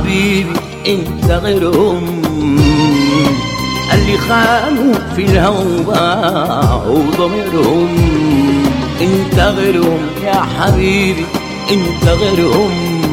حبيبي انت غيرهم اللي خانوا في الهوى باعوا ضميرهم انت غيرهم يا حبيبي انت غيرهم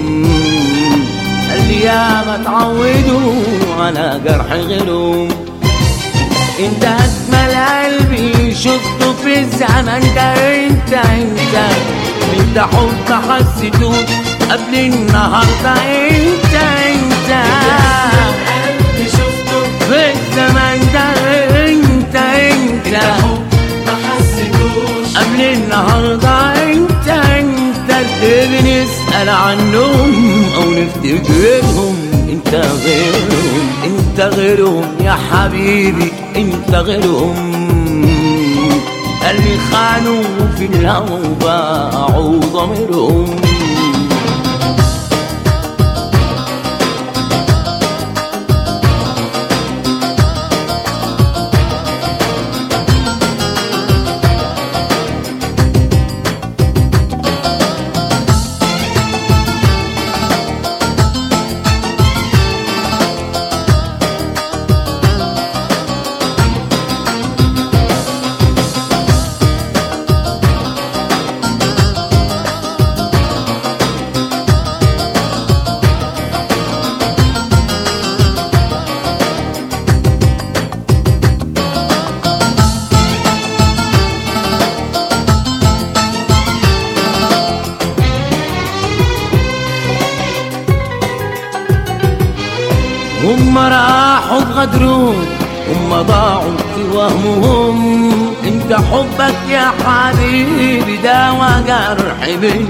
اللي ياما تعودوا على جرح غيرهم انت اجمل قلبي شفته في الزمن ده انت انت انت حب حسيته قبل النهارده انت انت قلبي شفته في الزمن ده انت انت ما حسيتوش قبل النهارده انت انت اللي بنسأل عنهم او نفتكرهم انت غيرهم انت غيرهم يا حبيبي انت غيرهم اللي خانوا في الهوى وباعوا ضميرهم هم راحوا بغدرون هم ضاعوا في وهمهم انت حبك يا حبيبي داوى جرح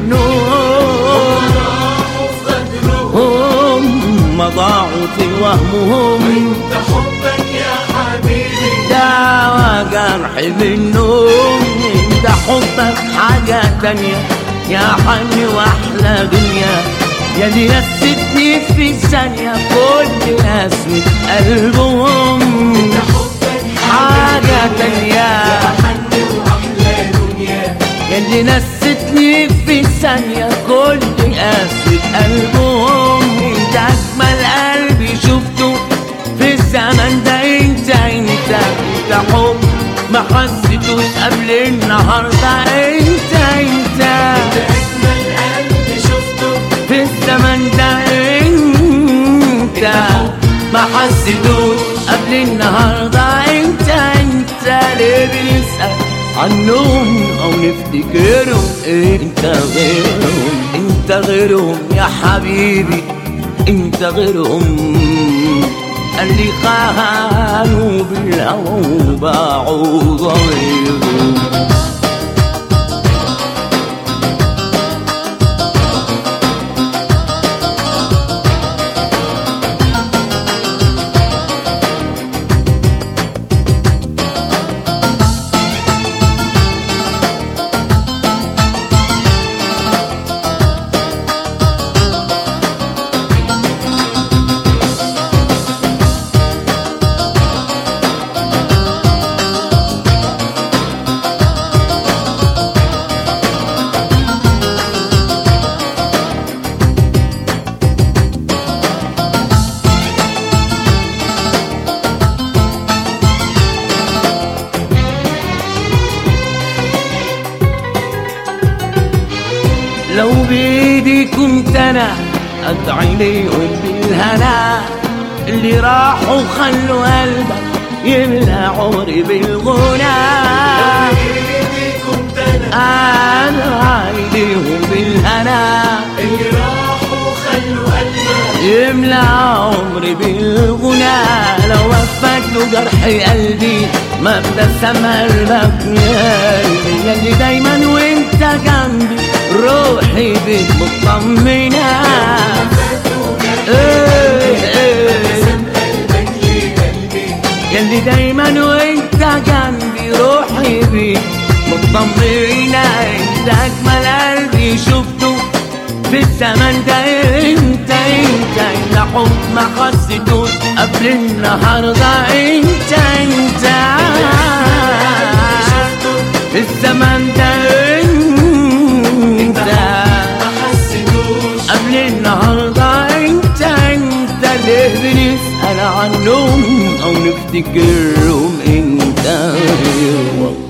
بالنور راحوا في غدرهم هم ضاعوا في وهمهم انت حبك يا حبيبي داوى جرح بالنوم انت حبك حاجة تانية يا حن واحلى دنيا يا اللي نستني في ثانية كل نسمة قلبهم انت حبك حاجة تانية يا حن واحلى دنيا يا اللي نستني في ثانية كل قسوة قلبهم انت أجمل قلبي شفته في الزمن ده انت انت انت حب ما حسيتوش قبل النهارده انت انت اجمل قلبي شفته في الزمن ده انت ما حسيتوش قبل النهارده انت انت ليه بنسأل عنهم او نفتكرهم انت غيرهم انت غيرهم يا حبيبي انت غيرهم اللي خانوا بالهوى وباعوا ضميرهم لو بيدي كنت انا ادعي ليهم بالهنا اللي راحوا خلوا قلبك يملى عمري بالغنى ايدي كنت انا ادعي ليهم بالهنا اللي راحوا خلوا قلبك يملى عمري بالغنى لو وفت له جرح قلبي ما ابتسم قلبك يا قلبي يا اللي دايما وانت جنبي روحي بيك مطمنة إيه إيه قلبك لقلبي ياللي دايما وانت جنبي روحي بيك مطمنة انت اجمل قلبي شفته في الزمن ده انت انت انت حب ما حسيتوش قبل النهارده انت انت في الزمن ده انت ما حسيتوش قبل النهارده انت انت عنهم او نفتكرهم انت والله